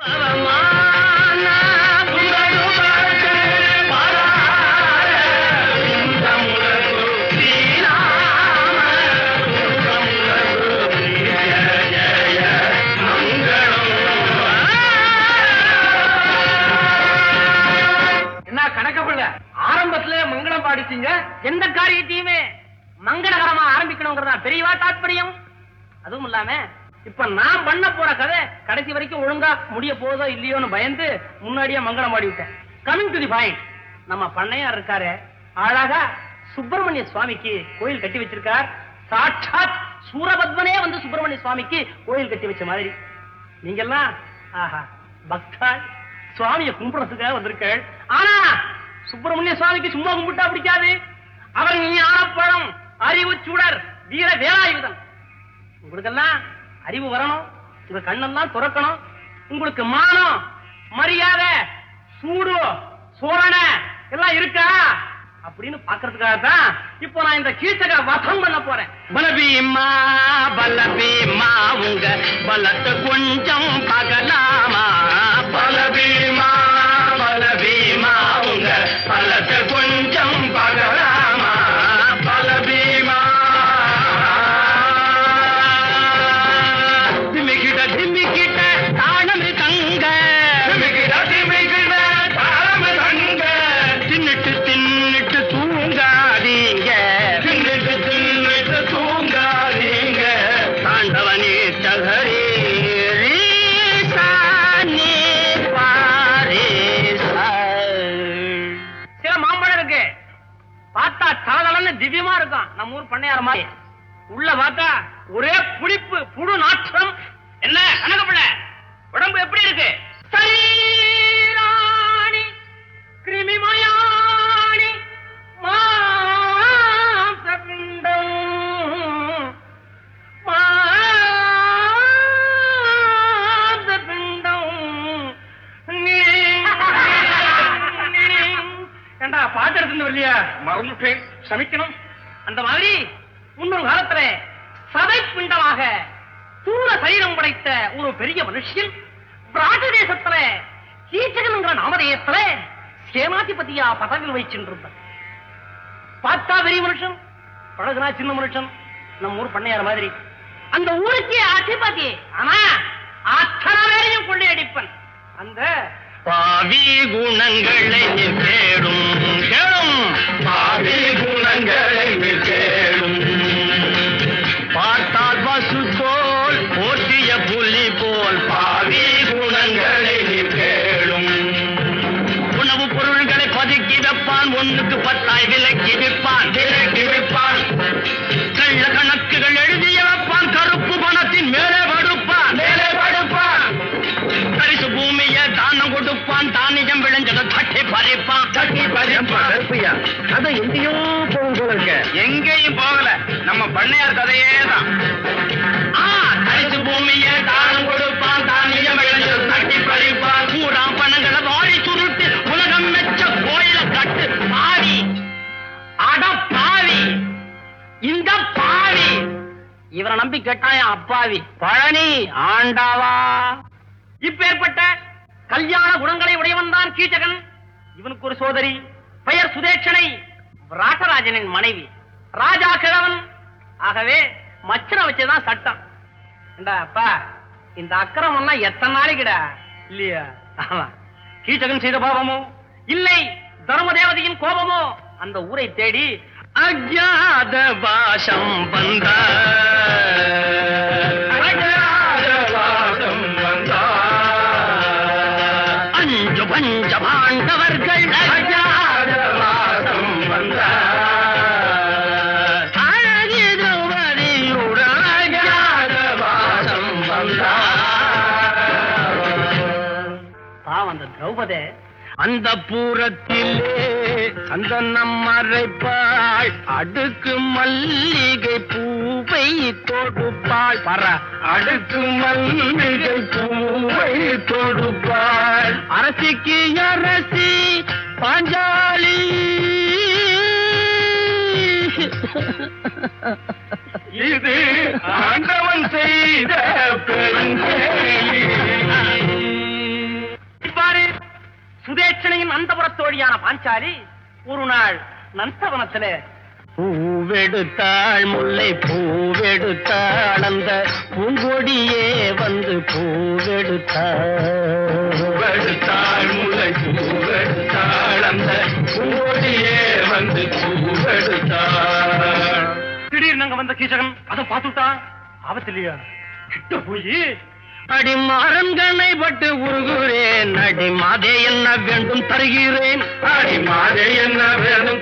என்ன கணக்கப்பிள்ள ஆரம்பத்துல மங்களம் பாடிச்சீங்க எந்த காரியத்தையுமே மங்களகரமா ஆரம்பிக்கணுங்கிறதா பெரியவா தாத்பரியம் அதுவும் இல்லாம இப்ப நான் பண்ண போற கதை கடைசி வரைக்கும் ஒழுங்கா முடிய போதோ இல்லையோன்னு பயந்து முன்னாடியே மங்களம் பாடி விட்டேன் கமிங் டு தி பாயிண்ட் நம்ம பண்ணையார் இருக்காரு அழகா சுப்பிரமணிய சுவாமிக்கு கோயில் கட்டி வச்சிருக்கார் சாட்சாத் சூரபத்மனே வந்து சுப்பிரமணிய சுவாமிக்கு கோயில் கட்டி வச்ச மாதிரி நீங்கெல்லாம் ஆஹா பக்தாள் சுவாமியை கும்பிடுறதுக்காக வந்திருக்கள் ஆனா சுப்பிரமணிய சுவாமிக்கு சும்மா கும்பிட்டா பிடிக்காது அவர் ஞானப்பழம் அறிவு சுடர் வீர வேலாயுதம் உங்களுக்கெல்லாம் அறிவு வரணும் உங்க கண்ணெல்லாம் துறக்கணும் உங்களுக்கு மானம் மரியாதை சூடு சோழன எல்லாம் இருக்கா அப்படின்னு பாக்குறதுக்காக தான் இப்போ நான் இந்த கீச்சக வசம் பண்ண போறேன் பலபீமா பலபீமா உங்க பலத்தை கொஞ்சம் பகலாமா பலபீமா பலபீமா உங்க பலத்தை கொஞ்சம் பகலாமா பலபீமா திமிக்கிட்ட திமிக்கிட்ட தாளம் தங்க திமிக்கிட்ட திமிக்கிட்ட தாளம் தங்க தின்னுட்டு தின்னுட்டு தூங்காதீங்க தின்னுட்டு தின்னுட்டு தூங்காதீங்க தாண்டவனே தகரே ரீசானே பாரேசா. சில மாம்பழம் இருக்கு பார்த்தா தலதலன்னு திவ்யமா இருக்கும் நம்ம ஊர் பண்ணையார மாதிரி உள்ள பார்த்தா ஒரே புளிப்பு புழு நாற்றம் என்ன கனகப்பிள்ள உடம்பு எப்படி இருக்கு சரீராணி கிருமிமயாணி மாம்சபிண்டம் மாம்சபிண்டம் ஏண்டா பாட்டு எடுத்துட்டு வரலையா மறந்துட்டேன் சமைக்கணும் அந்த மாதிரி முன்னொரு காலத்துல சதை பிண்டமாக தூர சரீரம் படைத்த ஒரு பெரிய மனுஷன் பிராட்ட தேசத்துல கீச்சகன்ங்கிற நாமதேயத்துல சேனாதிபதியா பதவியில் வச்சிருந்தார் பார்த்தா பெரிய மனுஷன் பழகுனா சின்ன மனுஷன் நம்ம ஊர் பண்ணையார் மாதிரி அந்த ஊருக்கே அதிபதி ஆனா அத்தனை பேரையும் கொள்ளையடிப்பன் அந்த பாவி குணங்களை நீ கேடும் கேளும் பாவி குணங்களை நீ கேடும் பார்த்தால் பசு போல் போற்றிய புலி போல் பாவி குணங்களை நீ கேளும் உணவு பொருள்களை பதுக்கி வைப்பான் ஒண்ணுக்கு பத்தாய் விலைக்கு விற்பான் விலைக்கு விற்பான் கள்ள கணக்குகள் எழுதிய வைப்பான் கருப்பு பணத்தின் மேலே படுப்பான் மேலே படுப்பான் பரிசு பூமிய தானம் கொடுப்பான் தானியம் விளைஞ்சத தட்டி பறிப்பான் தட்டி பறிப்பான் கதை எங்கேயோ போகும் போல இருக்க எங்கேயும் போகல நம்ம பண்ணையார் கதையே தான் பரிசு பூமிய தானம் கொடுப்பான் தானியம் விளைஞ்சத தட்டி பறிப்பான் பூரா பணங்களை வாரி சுருட்டு உலகம் மெச்ச கோயில கட்டு பாவி அட பாவி இந்த பாவி இவரை நம்பி கேட்டான் அப்பாவி பழனி ஆண்டாவா இப்பேற்பட்ட கல்யாண குணங்களை உடையவன் தான் கீச்சகன் இவனுக்கு ஒரு சோதரி பெயர் சுதேட்சனை ராசராஜனின் மனைவி ராஜா கிழவன் ஆகவே மச்சனை வச்சுதான் சட்டம் ஏண்டா அப்பா இந்த அக்கிரமம்னா எத்தனை நாளைக்குடா இல்லையா ஆமா கீச்சகன் செய்த பாவமோ இல்லை தர்ம தேவதையின் கோபமோ அந்த ஊரை தேடி அஜாத வாசம் வந்த அஜாத வாசம் வந்த அஞ்சு பஞ்ச பாண்டவர்கள் அஜாத வாசம் வந்த அழகி திரௌபதியுடன் அஜாத வாசம் வந்த பாவம் அந்த திரௌபதே அந்த பூரத்திலே அந்த நம்மரைப்பாள் அடுக்கு மல்லிகை பூவை தொடுப்பாள் பர அடுக்கு மல்லிகை பூவை தொடுப்பாள் அரசிக்கு அரசி பாஞ்சாலி இது ஆண்டவன் செய்த பெருங்கேலி நந்தபுரத்தோழியான பாஞ்சாலி ஒரு நாள் நந்தவனத்துல பூவெடுத்தாள் முல்லை பூவெடுத்தாள் அந்த பூங்கொடியே வந்து பூவெடுத்தாள் முல்லை பூவெடுத்தாள் அந்த பூங்கொடியே வந்து பூவெடுத்தாள் திடீர்னு அங்க வந்த கீச்சகன் அதை பார்த்துட்டான் ஆபத்து இல்லையா கிட்ட போய் அடி மாறன்கனை பட்டு உருகுறேன் அடி மாதே என்ன வேண்டும் தருகிறேன் அடி மாதே என்ன வேண்டும்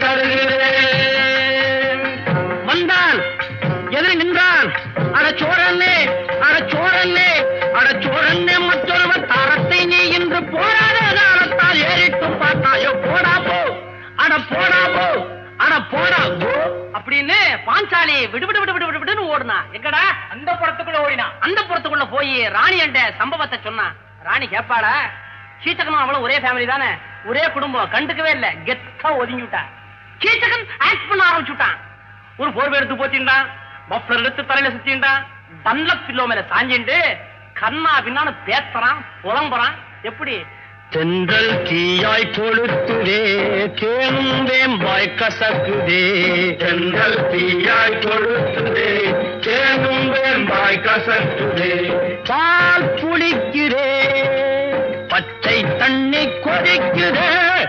தருகிறேன் வந்தான் எதிர் நின்றான் அட சோழனே அட சோழனே அட சோழனே மற்றொருவர் தாரத்தை நீ இன்று போராட காலத்தால் ஏறிட்டு பார்த்தாயோ போடா போ அட போடா போ அட போடா போ அப்படின்னு பாஞ்சாலி விடு விடு விடு விடு விடு விடுன்னு ஓடுனா எங்கடா அந்த புறத்துக்குள்ள ஓடினா அந்த புறத்துக்குள்ள போய் ராணி என்ற சம்பவத்தை சொன்னான் ராணி கேப்பாளா கீச்சகனும் அவளும் ஒரே ஃபேமிலி தானே ஒரே குடும்பம் கண்டுக்கவே இல்ல கெத்தா ஒதுங்கி விட்டா கீச்சகன் ஆக்ட் பண்ண ஆரம்பிச்சுட்டான் ஒரு போர்வை எடுத்து போத்தின்டான் பஃப்ளர் எடுத்து தலையில சுத்தின்டான் தன்ல பில்லோ மேல சாஞ்சிண்டு கண்ணா பின்னான்னு பேசுறான் புலம்புறான் எப்படி தென்றல் தீயாய் கொளுத்துதே தேனும் வேம்பாய் கசக்குதே தென்றல் தீயாய் கொளுத்துதே தேனும் வேம்பாய் கசக்குதே பால் புளிக்குதே பச்சை தண்ணி கொதிக்குதே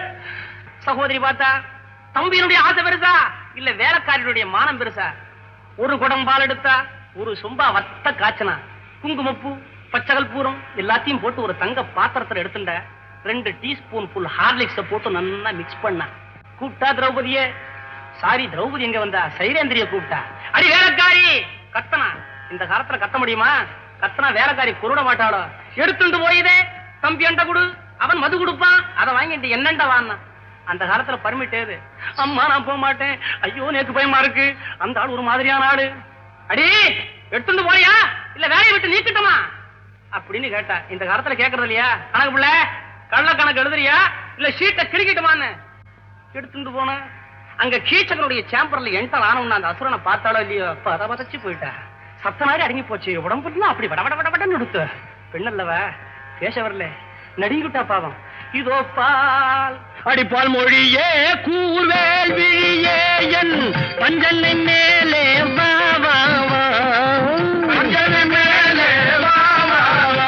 சகோதரி பார்த்தா தம்பியினுடைய ஆசை பெருசா இல்ல வேலைக்காரியுடைய மானம் பெருசா ஒரு குடம் பால் எடுத்தா ஒரு சொம்பா வத்த காய்ச்சனா குங்குமப்பூ பச்சகல் பூரம் எல்லாத்தையும் போட்டு ஒரு தங்க பாத்திரத்துல எடுத்துட்ட ரெண்டு டீஸ்பூன் ஃபுல் ஹார்லிக்ஸ போட்டு நல்லா மிக்ஸ் பண்ணா கூப்பிட்டா திரௌபதியே சாரி திரௌபதி எங்க வந்தா சைரேந்திரிய கூப்பிட்டா அடி வேலைக்காரி கத்தனா இந்த காலத்துல கத்த முடியுமா கத்தனா வேலைக்காரி குருட மாட்டாளோ எடுத்துட்டு போயுதே தம்பி அண்ட குடு அவன் மது கொடுப்பான் அதை வாங்கிட்டு என்னண்ட வான்னா அந்த காலத்துல பர்மிட் ஏது அம்மா நான் போக மாட்டேன் ஐயோ நேக்கு பயமா இருக்கு அந்த ஆள் ஒரு மாதிரியான ஆளு அடி எடுத்துட்டு போறியா இல்ல வேலையை விட்டு நீக்கிட்டோமா அப்படின்னு கேட்டா இந்த காலத்துல கேக்குறது இல்லையா கணக்கு பிள்ளை கள்ள கணக்கு எழுதுறியா இல்ல ஷீட்டை கிழிக்கிட்டுமான்னு எடுத்துட்டு போன அங்க கீச்சகனுடைய சேம்பர்ல என்டர் ஆனவன அந்த அசுரனை பார்த்தாலோ இல்லையோ பத பதச்சு போயிட்டா சத்த மாதிரி அடங்கி போச்சு உடம்புலாம் அப்படி வட வட வட வடன்னு எடுத்து பெண்ணல்லவ பேச வரல நடிங்கிட்டா பாவம் இதோ பால் அடிப்பால் மொழியே கூர்வேல் விழியே என் பஞ்சனை மேலே வா வா வா பஞ்சனை மேலே வா வா வா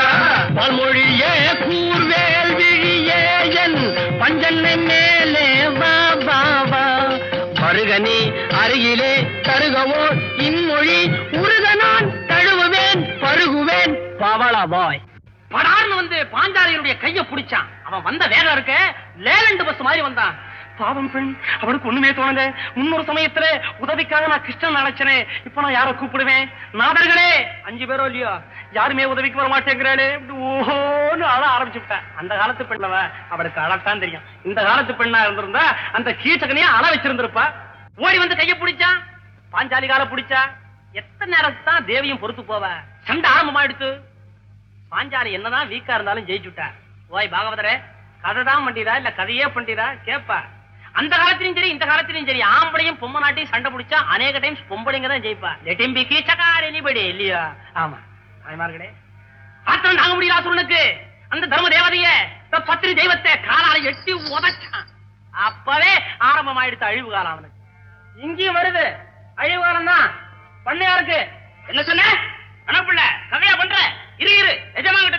பால்மொழியே கூர்வேல் விழியே என் பஞ்சனை மேலே வா வா வா மருகனி அருகிலே தருகவோ இன்மொழி உருக நான் தழுவுவேன் பருகுவேன் பவள பாய் படார்னு வந்து பாஞ்சாலியனுடைய கைய பிடிச்சான் அவன் வந்த வேகம் இருக்க லேலண்ட் பஸ் மாதிரி வந்தான் பாவம் பெண் அவனுக்கு ஒண்ணுமே தோணல முன்னொரு சமயத்துல உதவிக்காக நான் கிருஷ்ணன் நினைச்சனே இப்ப நான் யார கூப்பிடுவேன் நாதர்களே அஞ்சு பேரோ இல்லையோ யாருமே உதவிக்கு வர மாட்டேங்கிறாளே இப்படி ஓஹோன்னு அழ ஆரம்பிச்சுட்டேன் அந்த காலத்து பெண்ணவ அவளுக்கு அழத்தான் தெரியும் இந்த காலத்து பெண்ணா இருந்திருந்தா அந்த கீச்சகனையே அழ வச்சிருந்திருப்பா ஓடி வந்து கைய பிடிச்சான் பாஞ்சாலி கால பிடிச்சா எத்தனை நேரத்து தான் தேவியும் பொறுத்து போவ சண்டை ஆரம்பமாயிடுத்து பாஞ்சாலி என்னதான் வீக்கா இருந்தாலும் ஜெயிச்சுட்டா ஓய் பாகவதரே கதை தான் பண்டிதா இல்ல கதையே பண்டிதா கேப்பா அந்த காலத்திலும் சரி இந்த காலத்திலும் சரி ஆம்பளையும் பொம்மை நாட்டையும் சண்டை பிடிச்சா அநேக டைம்ஸ் பொம்பளைங்க தான் ஜெயிப்பா லெட்டிம் பி கீச்சக்கார் எனிபடி இல்லையா ஆமா தாய்மார்களே ஆத்திரம் தாங்க முடியல அசுரனுக்கு அந்த தர்ம தேவதைய இந்த பத்திரி தெய்வத்தை காலால எட்டி உதைச்சான் அப்பவே ஆரம்பமாயிடுச்சு அழிவு காலம் அவனுக்கு இங்கேயும் வருது அழிவு காலம் தான் பண்ணையாருக்கு என்ன சொன்ன கணப்புள்ள கதையா பண்ற இரு இரு எஜமான்